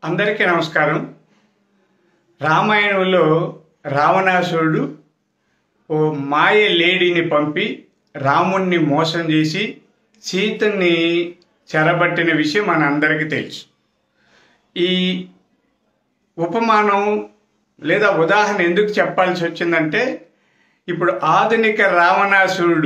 అందరికీ నమస్కారం రామాయణంలో రావణాసురుడు ఓ మాయ లేడీని పంపి రాముణ్ణి మోసం చేసి సీతని చెరబట్టిన విషయం మన అందరికీ తెలుసు ఈ ఉపమానం లేదా ఉదాహరణ ఎందుకు చెప్పాల్సి వచ్చిందంటే ఇప్పుడు ఆధునిక రావణాసురుడు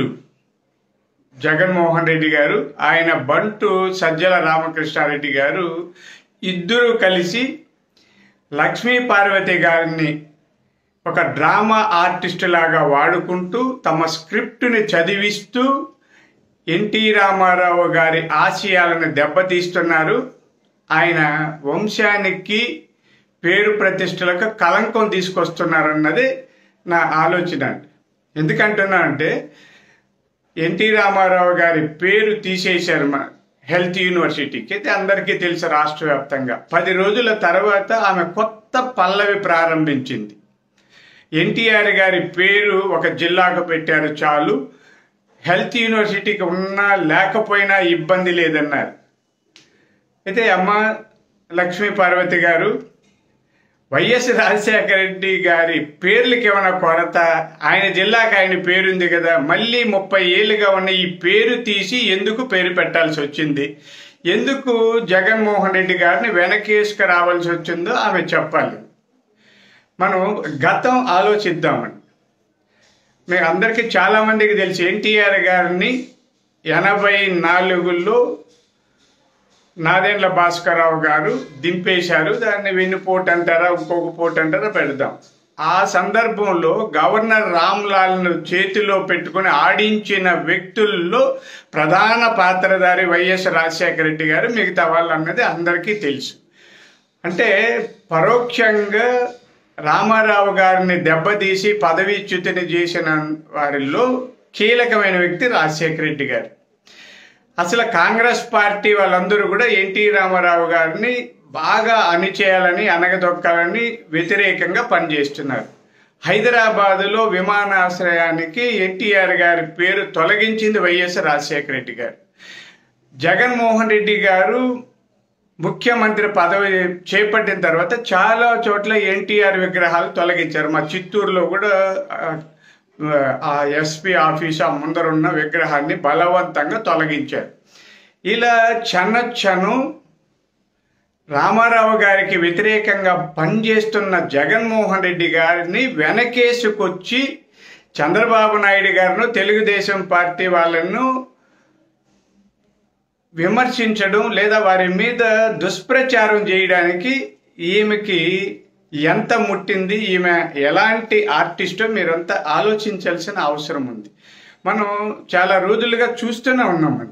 జగన్మోహన్ రెడ్డి గారు ఆయన బంటు సజ్జల రామకృష్ణారెడ్డి గారు ఇద్దరు కలిసి లక్ష్మీ పార్వతి గారిని ఒక డ్రామా ఆర్టిస్ట్ లాగా వాడుకుంటూ తమ స్క్రిప్ట్ని చదివిస్తూ ఎన్టీ రామారావు గారి ఆశయాలను దెబ్బతీస్తున్నారు ఆయన వంశానికి పేరు ప్రతిష్టలకు కలంకం తీసుకొస్తున్నారన్నది నా ఆలోచన ఎందుకంటున్నానంటే ఎన్టీ రామారావు గారి పేరు తీసేశారు మన హెల్త్ యూనివర్సిటీకి అయితే అందరికీ తెలుసు రాష్ట్ర వ్యాప్తంగా పది రోజుల తర్వాత ఆమె కొత్త పల్లవి ప్రారంభించింది ఎన్టీఆర్ గారి పేరు ఒక జిల్లాకు పెట్టారు చాలు హెల్త్ యూనివర్సిటీకి ఉన్నా లేకపోయినా ఇబ్బంది లేదన్నారు అయితే అమ్మ లక్ష్మీ పార్వతి గారు వైఎస్ రాజశేఖర రెడ్డి గారి పేర్లకి ఏమైనా కొరత ఆయన జిల్లాకి ఆయన పేరుంది కదా మళ్ళీ ముప్పై ఏళ్ళుగా ఉన్న ఈ పేరు తీసి ఎందుకు పేరు పెట్టాల్సి వచ్చింది ఎందుకు జగన్మోహన్ రెడ్డి గారిని వెనకేసుకు రావాల్సి వచ్చిందో ఆమె చెప్పాలి మనం గతం ఆలోచిద్దామండి మీకు అందరికీ చాలామందికి తెలుసు ఎన్టీఆర్ గారిని ఎనభై నాలుగులో నాదెండ్ల భాస్కరరావు గారు దింపేశారు దాన్ని వెన్నుపోటు అంటారా ఇంకొక పోటు అంటారా పెడదాం ఆ సందర్భంలో గవర్నర్ రామ్లాల్ను చేతిలో పెట్టుకుని ఆడించిన వ్యక్తుల్లో ప్రధాన పాత్రధారి వైఎస్ రాజశేఖర రెడ్డి గారు మిగతా వాళ్ళు అన్నది అందరికీ తెలుసు అంటే పరోక్షంగా రామారావు గారిని దెబ్బతీసి పదవీచ్యుతిని చేసిన వారిలో కీలకమైన వ్యక్తి రాజశేఖర రెడ్డి గారు అసలు కాంగ్రెస్ పార్టీ వాళ్ళందరూ కూడా ఎన్టీ రామారావు గారిని బాగా అణిచేయాలని అనగదొక్కాలని వ్యతిరేకంగా పనిచేస్తున్నారు హైదరాబాదులో విమానాశ్రయానికి ఎన్టీఆర్ గారి పేరు తొలగించింది వైఎస్ రాజశేఖర రెడ్డి గారు జగన్మోహన్ రెడ్డి గారు ముఖ్యమంత్రి పదవి చేపట్టిన తర్వాత చాలా చోట్ల ఎన్టీఆర్ విగ్రహాలు తొలగించారు మా చిత్తూరులో కూడా ఆ ఎస్పీ ఆఫీస్ ఆ ముందరున్న విగ్రహాన్ని బలవంతంగా తొలగించారు ఇలా చనచ్చను రామారావు గారికి వ్యతిరేకంగా పనిచేస్తున్న జగన్మోహన్ రెడ్డి గారిని వెనకేసుకొచ్చి చంద్రబాబు నాయుడు గారిను తెలుగుదేశం పార్టీ వాళ్ళను విమర్శించడం లేదా వారి మీద దుష్ప్రచారం చేయడానికి ఈమెకి ఎంత ముట్టింది ఈమె ఎలాంటి ఆర్టిస్టో మీరంతా ఆలోచించాల్సిన అవసరం ఉంది మనం చాలా రోజులుగా చూస్తూనే ఉన్నామండి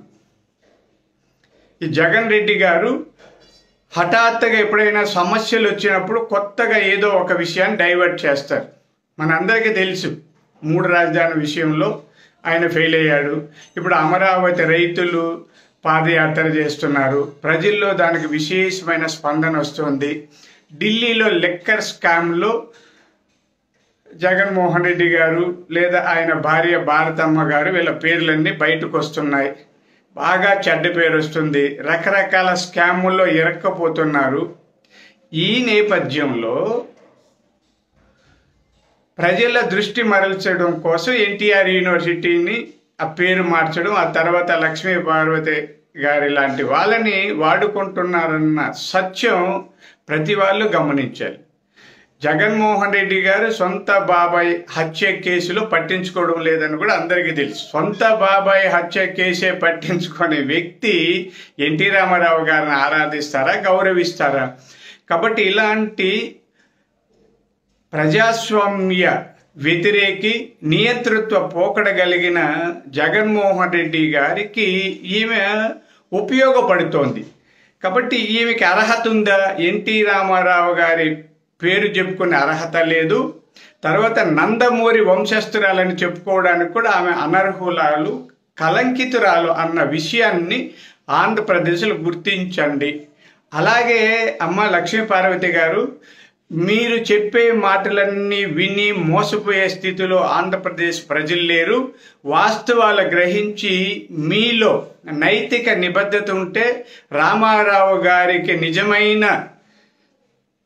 ఈ జగన్ రెడ్డి గారు హఠాత్తుగా ఎప్పుడైనా సమస్యలు వచ్చినప్పుడు కొత్తగా ఏదో ఒక విషయాన్ని డైవర్ట్ చేస్తారు మనందరికీ తెలుసు మూడు రాజధాని విషయంలో ఆయన ఫెయిల్ అయ్యాడు ఇప్పుడు అమరావతి రైతులు పాదయాత్ర చేస్తున్నారు ప్రజల్లో దానికి విశేషమైన స్పందన వస్తుంది ఢిల్లీలో లెక్కర్ స్కామ్లో జగన్మోహన్ రెడ్డి గారు లేదా ఆయన భార్య భారతమ్మ గారు వీళ్ళ పేర్లన్నీ బయటకు వస్తున్నాయి బాగా చెడ్డ పేరు వస్తుంది రకరకాల స్కాముల్లో ఇరక్కపోతున్నారు ఈ నేపథ్యంలో ప్రజల దృష్టి మరల్చడం కోసం ఎన్టీఆర్ యూనివర్సిటీని ఆ పేరు మార్చడం ఆ తర్వాత లక్ష్మీ పార్వతి గారి లాంటి వాళ్ళని వాడుకుంటున్నారన్న సత్యం ప్రతి వాళ్ళు గమనించాలి జగన్మోహన్ రెడ్డి గారు సొంత బాబాయ్ హత్య కేసులో పట్టించుకోవడం లేదని కూడా అందరికీ తెలుసు సొంత బాబాయ్ హత్య కేసే పట్టించుకునే వ్యక్తి ఎన్టీ రామారావు గారిని ఆరాధిస్తారా గౌరవిస్తారా కాబట్టి ఇలాంటి ప్రజాస్వామ్య వ్యతిరేకి నియంతృత్వ పోకడగలిగిన జగన్మోహన్ రెడ్డి గారికి ఈమె ఉపయోగపడుతోంది కాబట్టి ఈమెకి అర్హత ఉందా ఎన్టీ రామారావు గారి పేరు చెప్పుకునే అర్హత లేదు తర్వాత నందమూరి వంశస్థురాలని చెప్పుకోవడానికి కూడా ఆమె అనర్హులాలు కలంకితురాలు అన్న విషయాన్ని ఆంధ్రప్రదేశ్లో గుర్తించండి అలాగే అమ్మ లక్ష్మీ పార్వతి గారు మీరు చెప్పే మాటలన్నీ విని మోసపోయే స్థితిలో ఆంధ్రప్రదేశ్ ప్రజలు లేరు వాస్తవాలు గ్రహించి మీలో నైతిక నిబద్ధత ఉంటే రామారావు గారికి నిజమైన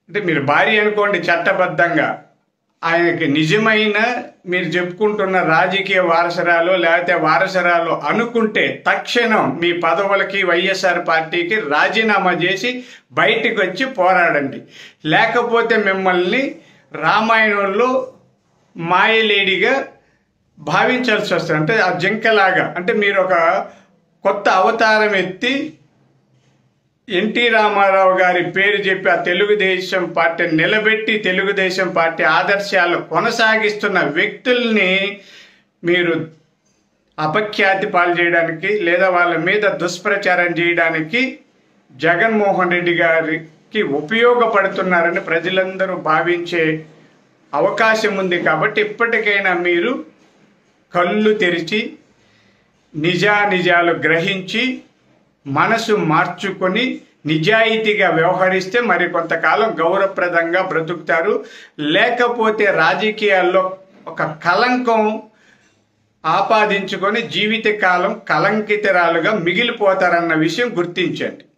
అంటే మీరు భార్య అనుకోండి చట్టబద్ధంగా ఆయనకి నిజమైన మీరు చెప్పుకుంటున్న రాజకీయ వారసరాలు లేకపోతే వారసరాలు అనుకుంటే తక్షణం మీ పదవులకి వైఎస్ఆర్ పార్టీకి రాజీనామా చేసి బయటికి వచ్చి పోరాడండి లేకపోతే మిమ్మల్ని రామాయణంలో మాయలేడిగా భావించాల్సి వస్తుంది అంటే ఆ జింకలాగా అంటే మీరు ఒక కొత్త అవతారం ఎత్తి ఎన్టీ రామారావు గారి పేరు చెప్పి ఆ తెలుగుదేశం పార్టీని నిలబెట్టి తెలుగుదేశం పార్టీ ఆదర్శాలు కొనసాగిస్తున్న వ్యక్తుల్ని మీరు అపఖ్యాతి పాలు చేయడానికి లేదా వాళ్ళ మీద దుష్ప్రచారం చేయడానికి జగన్మోహన్ రెడ్డి గారికి ఉపయోగపడుతున్నారని ప్రజలందరూ భావించే అవకాశం ఉంది కాబట్టి ఇప్పటికైనా మీరు కళ్ళు తెరిచి నిజానిజాలు గ్రహించి మనసు మార్చుకొని నిజాయితీగా వ్యవహరిస్తే మరి కొంతకాలం గౌరవప్రదంగా బ్రతుకుతారు లేకపోతే రాజకీయాల్లో ఒక కలంకం ఆపాదించుకొని జీవితకాలం కలంకితరాలుగా మిగిలిపోతారన్న విషయం గుర్తించండి